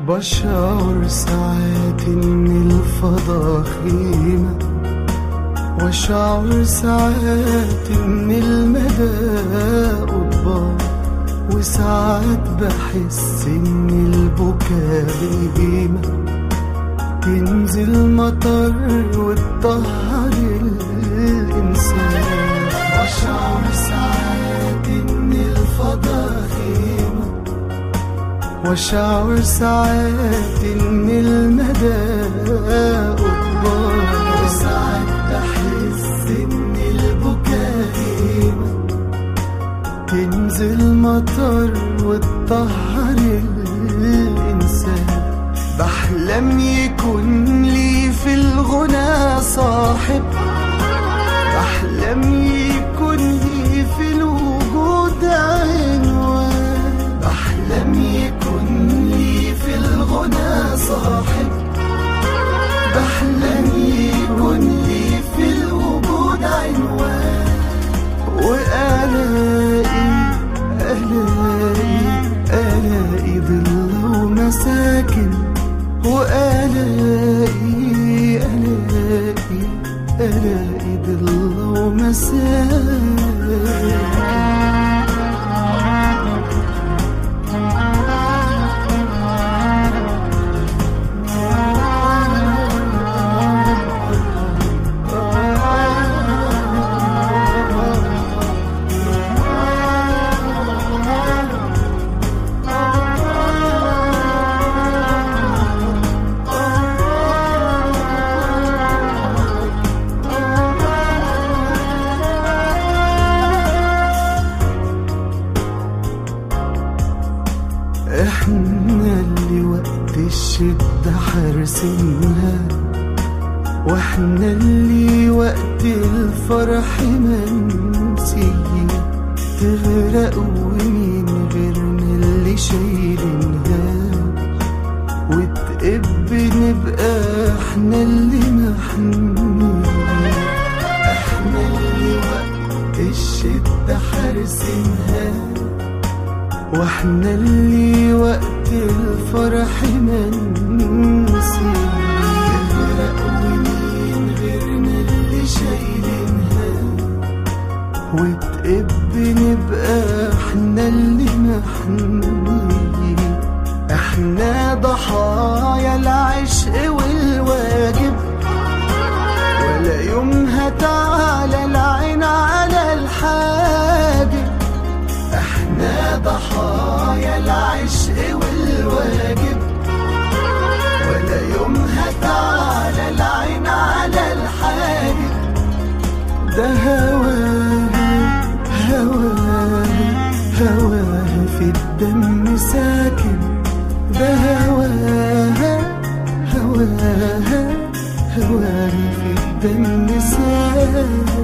بشعر ساعات إن الفضا خيمة وأشعر ساعات إن المدى قضبان وساعات بحس إن البكا بهيمة تنزل مطر وتطهر الإنسان وأشعر ساعات إن الفضا خيمة وأشعر ساعات إن المدى قضبان وساعات بحس إن البكا هيمة تنزل مطر وتطهر الإنسان بحلم يكون لي في الغنى صاحب بحلم يكون لي في الوجود عنوان بحلم يكون لي في الغنى صاحب بحلم يكون لي في الوجود عنوان وألاقي ألاقي ألاقي ظل ومساكن وألاقي ألاقي ألاقي ظل ومساكن احنا اللي وقت الشدة حارسينها واحنا اللي وقت الفرح منسيين تغرق ومين غيرنا اللي شايلينها وتقب نبقى احنا اللي محنين احنا اللي وقت الشدة حارسينها واحنا اللي وقت الفرح منسي تغرق ومين غيرنا اللي شايلينها وتقب نبقى احنا اللي محنين احنا ضحايا العشق والواجب ولا يومها تعالى العين على الحاجب احنا ضحايا العشق والواجب ولا يومها تعالى العين على الحاجب ده هواها هواها هواها في الدم ساكن ده هواها هواها هواها في الدم ساكن